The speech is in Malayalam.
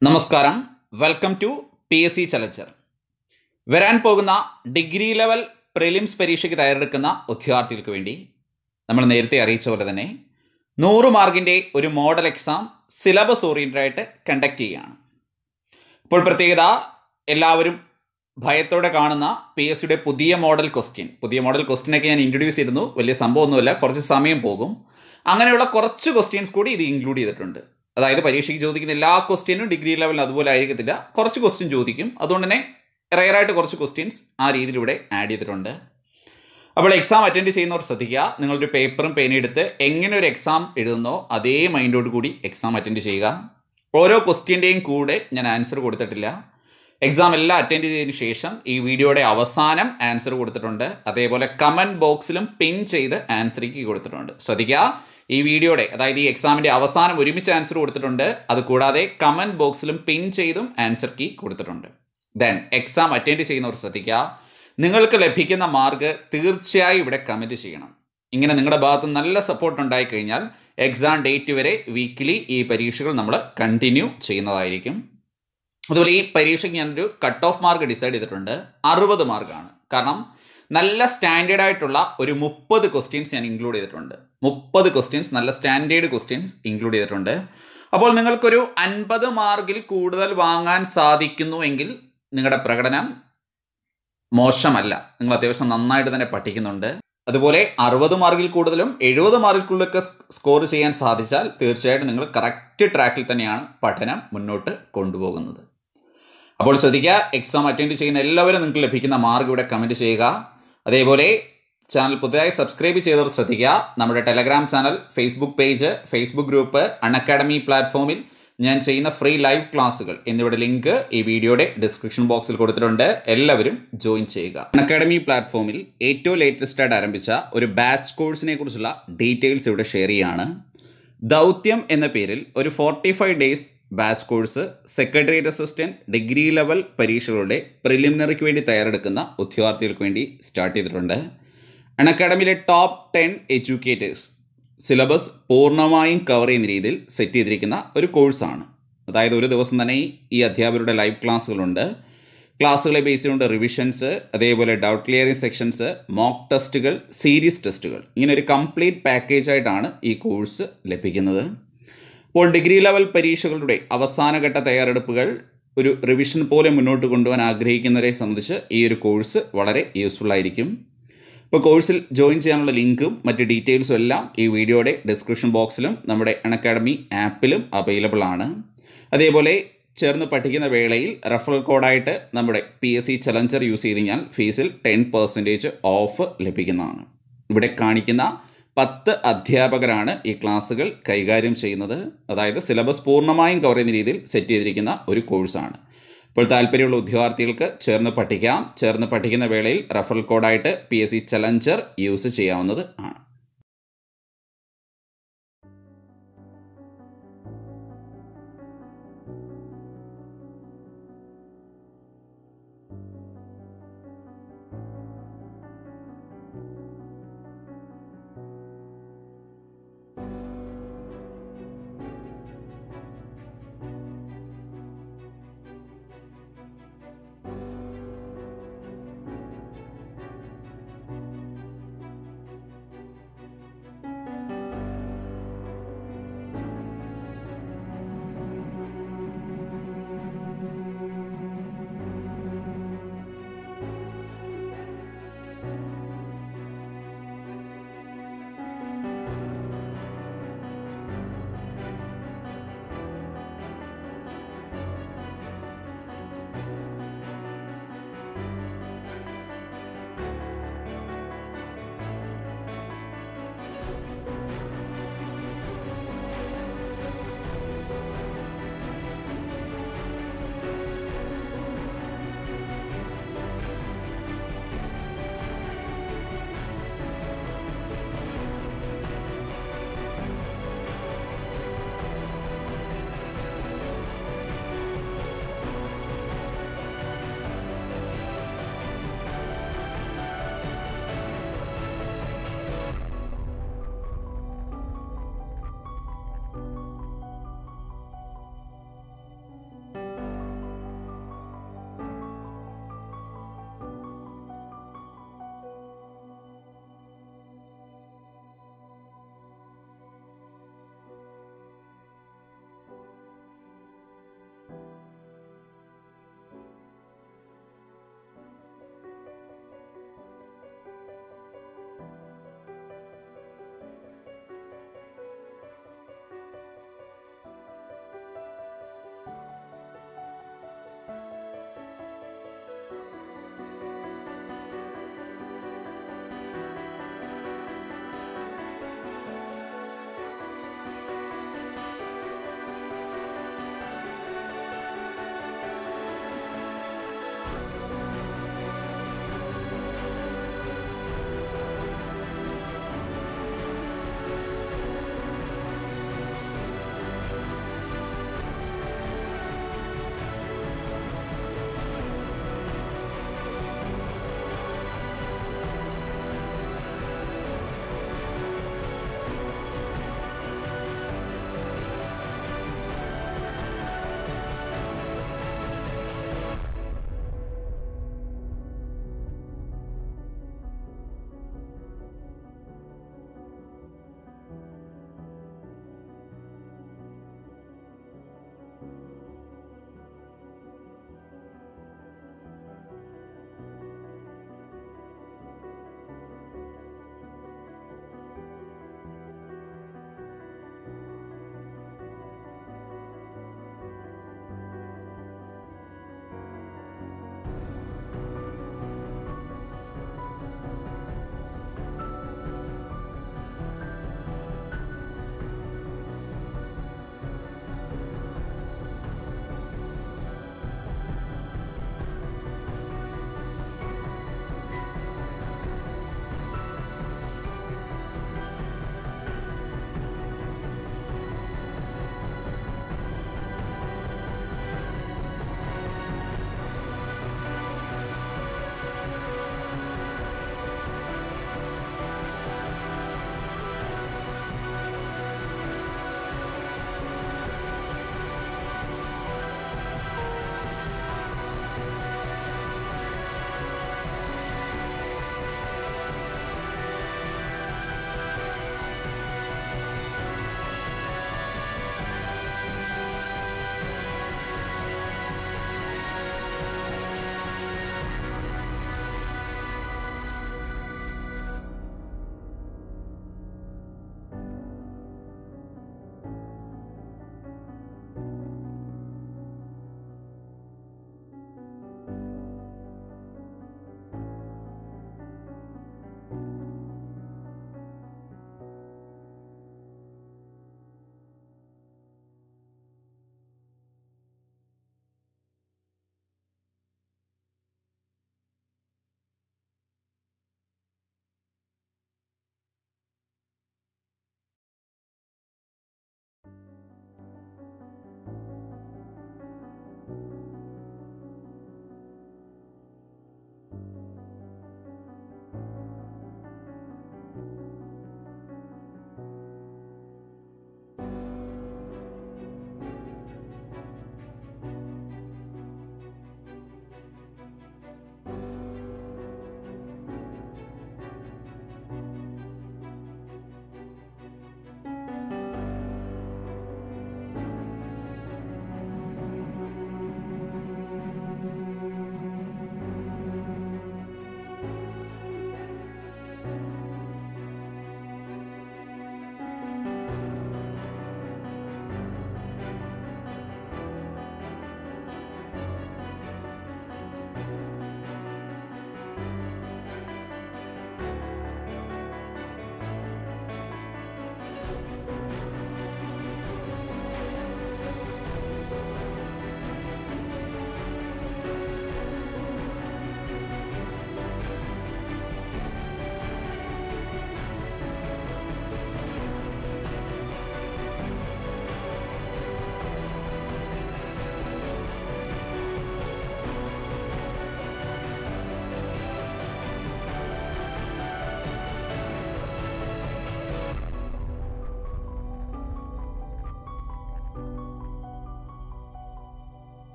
നമസ്കാരം welcome to P S C challenger വരാൻ പോകുന്ന ഡിഗ്രി ലെവൽ പ്രിലിംസ് പരീക്ഷയ്ക്ക് തയ്യാറെടുക്കുന്ന ഉദ്യോഗാർത്ഥികൾക്ക് വേണ്ടി നമ്മൾ നേരത്തെ അറിയിച്ച പോലെ തന്നെ നൂറ് മാർക്കിൻ്റെ ഒരു മോഡൽ എക്സാം സിലബസ് ഓറിയൻറ്റഡ് ആയിട്ട് കണ്ടക്ട് ചെയ്യുകയാണ് ഇപ്പോൾ പ്രത്യേകത എല്ലാവരും ഭയത്തോടെ കാണുന്ന പി എസ് സിയുടെ പുതിയ മോഡൽ ക്വസ്റ്റ്യൻ പുതിയ മോഡൽ ക്വസ്റ്റ്യനൊക്കെ ഞാൻ ഇൻട്രൊഡ്യൂസ് ചെയ്തിരുന്നു വലിയ സംഭവമൊന്നുമില്ല കുറച്ച് സമയം പോകും അങ്ങനെയുള്ള കുറച്ച് ക്വസ്റ്റ്യൻസ് കൂടി ഇത് ഇൻക്ലൂഡ് ചെയ്തിട്ടുണ്ട് അതായത് പരീക്ഷയ്ക്ക് ചോദിക്കുന്ന എല്ലാ ക്വസ്റ്റ്യനും ഡിഗ്രി ലെവലിൽ അതുപോലെ ആയിരിക്കത്തില്ല കുറച്ച് ക്വസ്റ്റ്യൻ ചോദിക്കും അതുകൊണ്ട് തന്നെ റയറായിട്ട് കുറച്ച് ക്വസ്റ്റ്യൻസ് ആ രീതിയിലൂടെ ആഡ് ചെയ്തിട്ടുണ്ട് അപ്പോൾ എക്സാം അറ്റൻഡ് ചെയ്യുന്നവർ ശ്രദ്ധിക്കുക നിങ്ങളൊരു പേപ്പറും പേനയും എടുത്ത് എങ്ങനെ ഒരു എക്സാം എഴുതുന്നോ അതേ മൈൻഡോട് കൂടി എക്സാം അറ്റൻഡ് ചെയ്യുക ഓരോ ക്വസ്റ്റ്യൻ്റെയും കൂടെ ഞാൻ ആൻസർ കൊടുത്തിട്ടില്ല എക്സാം എല്ലാം അറ്റൻഡ് ചെയ്തതിന് ശേഷം ഈ വീഡിയോയുടെ അവസാനം ആൻസർ കൊടുത്തിട്ടുണ്ട് അതേപോലെ കമൻറ്റ് ബോക്സിലും പിൻ ചെയ്ത് ആൻസർ കീ കൊടുത്തിട്ടുണ്ട് ശ്രദ്ധിക്കുക ഈ വീഡിയോയുടെ അതായത് ഈ എക്സാമിൻ്റെ അവസാനം ഒരുമിച്ച് ആൻസർ കൊടുത്തിട്ടുണ്ട് അത് കൂടാതെ കമൻറ്റ് ബോക്സിലും പിൻ ചെയ്തും ആൻസർ കീ കൊടുത്തിട്ടുണ്ട് ദെൻ എക്സാം അറ്റൻഡ് ചെയ്യുന്നവർ ശ്രദ്ധിക്കുക നിങ്ങൾക്ക് ലഭിക്കുന്ന മാർക്ക് തീർച്ചയായും ഇവിടെ കമൻറ്റ് ചെയ്യണം ഇങ്ങനെ നിങ്ങളുടെ ഭാഗത്ത് നല്ല സപ്പോർട്ട് ഉണ്ടായി കഴിഞ്ഞാൽ എക്സാം ഡേറ്റ് വരെ വീക്കിലി ഈ പരീക്ഷകൾ നമ്മൾ കണ്ടിന്യൂ ചെയ്യുന്നതായിരിക്കും അതുപോലെ ഈ പരീക്ഷയ്ക്ക് ഞാനൊരു കട്ട് ഓഫ് മാർക്ക് ഡിസൈഡ് ചെയ്തിട്ടുണ്ട് അറുപത് മാർക്കാണ് കാരണം നല്ല സ്റ്റാൻഡേർഡ് ആയിട്ടുള്ള ഒരു മുപ്പത് ക്വസ്റ്റ്യൻസ് ഞാൻ ഇൻക്ലൂഡ് ചെയ്തിട്ടുണ്ട് മുപ്പത് ക്വസ്റ്റ്യൻസ് നല്ല സ്റ്റാൻഡേർഡ് ക്വസ്റ്റ്യൻസ് ഇൻക്ലൂഡ് ചെയ്തിട്ടുണ്ട് അപ്പോൾ നിങ്ങൾക്കൊരു അൻപത് മാർക്കിൽ കൂടുതൽ വാങ്ങാൻ സാധിക്കുന്നു എങ്കിൽ നിങ്ങളുടെ പ്രകടനം മോശമല്ല നിങ്ങൾ അത്യാവശ്യം നന്നായിട്ട് തന്നെ പഠിക്കുന്നുണ്ട് അതുപോലെ അറുപത് മാർക്കിൽ കൂടുതലും എഴുപത് മാർക്കിലൊക്കെ സ്കോർ ചെയ്യാൻ സാധിച്ചാൽ തീർച്ചയായിട്ടും നിങ്ങൾ കറക്റ്റ് ട്രാക്കിൽ തന്നെയാണ് പഠനം മുന്നോട്ട് കൊണ്ടുപോകുന്നത് അപ്പോൾ ശ്രദ്ധിക്കുക എക്സാം അറ്റൻഡ് ചെയ്യുന്ന എല്ലാവരും നിങ്ങൾക്ക് ലഭിക്കുന്ന മാർക്ക് ഇവിടെ കമൻറ്റ് ചെയ്യുക അതേപോലെ ചാനൽ പുതുതായി സബ്സ്ക്രൈബ് ചെയ്തവർ ശ്രദ്ധിക്കുക നമ്മുടെ Telegram channel Facebook page Facebook group Unacademy പ്ലാറ്റ്ഫോമിൽ ഞാൻ ചെയ്യുന്ന ഫ്രീ ലൈവ് ക്ലാസ്സുകൾ എന്നിവയുടെ ലിങ്ക് ഈ വീഡിയോയുടെ ഡിസ്ക്രിപ്ഷൻ ബോക്സിൽ കൊടുത്തിട്ടുണ്ട് എല്ലാവരും ജോയിൻ ചെയ്യുക അൺ അക്കാഡമി പ്ലാറ്റ്ഫോമിൽ ഏറ്റവും ലേറ്റസ്റ്റ് ആയിട്ട് ആരംഭിച്ച ഒരു ബാച്ച് കോഴ്സിനെ കുറിച്ചുള്ള ഡീറ്റെയിൽസ് ഇവിടെ ഷെയർ ചെയ്യാണ് ദൗത്യം എന്ന പേരിൽ ഒരു forty five days batch course secretariat assistant degree level പരീക്ഷകളുടെ പ്രിലിമിനറിക്ക് വേണ്ടി തയ്യാറെടുക്കുന്ന ഉദ്യോഗാർത്ഥികൾക്ക് വേണ്ടി സ്റ്റാർട്ട് ചെയ്തിട്ടുണ്ട് അൺ അക്കാഡമിയിലെ ടോപ്പ് ടെൻ എഡ്യൂക്കേറ്റേഴ്സ് സിലബസ് പൂർണ്ണമായും കവർ ചെയ്യുന്ന രീതിയിൽ സെറ്റ് ചെയ്തിരിക്കുന്ന ഒരു കോഴ്സാണ് അതായത് ഒരു ദിവസം തന്നെ ഈ അധ്യാപകരുടെ ലൈവ് ക്ലാസ്സുകളുണ്ട് ക്ലാസ്സുകളെ ബേസ് ചെയ്തുകൊണ്ട് റിവിഷൻസ് അതേപോലെ ഡൗട്ട് ക്ലിയറിംഗ് സെക്ഷൻസ് മോക്ക് ടെസ്റ്റുകൾ സീരീസ് ടെസ്റ്റുകൾ ഇങ്ങനെ ഒരു കംപ്ലീറ്റ് പാക്കേജ് ആയിട്ടാണ് ഈ കോഴ്സ് ലഭിക്കുന്നത് ഇപ്പോൾ ഡിഗ്രി ലെവൽ പരീക്ഷകളുടെ അവസാനഘട്ട തയ്യാറെടുപ്പുകൾ ഒരു റിവിഷൻ പോലെ മുന്നോട്ട് കൊണ്ടുപോകാൻ ആഗ്രഹിക്കുന്നവരെ സംബന്ധിച്ച് ഈ ഒരു കോഴ്സ് വളരെ യൂസ്ഫുൾ ആയിരിക്കും ഇപ്പോൾ കോഴ്സിൽ ജോയിൻ ചെയ്യാനുള്ള ലിങ്കും മറ്റ് ഡീറ്റെയിൽസും എല്ലാം ഈ വീഡിയോയുടെ ഡിസ്ക്രിപ്ഷൻ ബോക്സിലും നമ്മുടെ അൺ അക്കാഡമി ആപ്പിലും അവൈലബിൾ ആണ് അതേപോലെ ചേർന്ന് പഠിക്കുന്ന വേളയിൽ റെഫറൽ കോഡായിട്ട് നമ്മുടെ P S C challenger use ചെയ്ത് കഴിഞ്ഞാൽ ഫീസിൽ ടെൻ പെർസെൻറ്റേജ് ഓഫ് ലഭിക്കുന്നതാണ് ഇവിടെ കാണിക്കുന്ന പത്ത് അധ്യാപകരാണ് ഈ ക്ലാസ്സുകൾ കൈകാര്യം ചെയ്യുന്നത് അതായത് സിലബസ് പൂർണ്ണമായും കവർ ചെയ്യുന്ന രീതിയിൽ സെറ്റ് ചെയ്തിരിക്കുന്ന ഒരു കോഴ്സാണ് ഇപ്പോൾ താല്പര്യമുള്ള ഉദ്യോഗാർത്ഥികൾക്ക് ചേർന്ന് പഠിക്കാം ചേർന്ന് പഠിക്കുന്ന വേളയിൽ റഫറൽ കോഡായിട്ട് P S C challenger use ചെയ്യാവുന്നത് ആണ്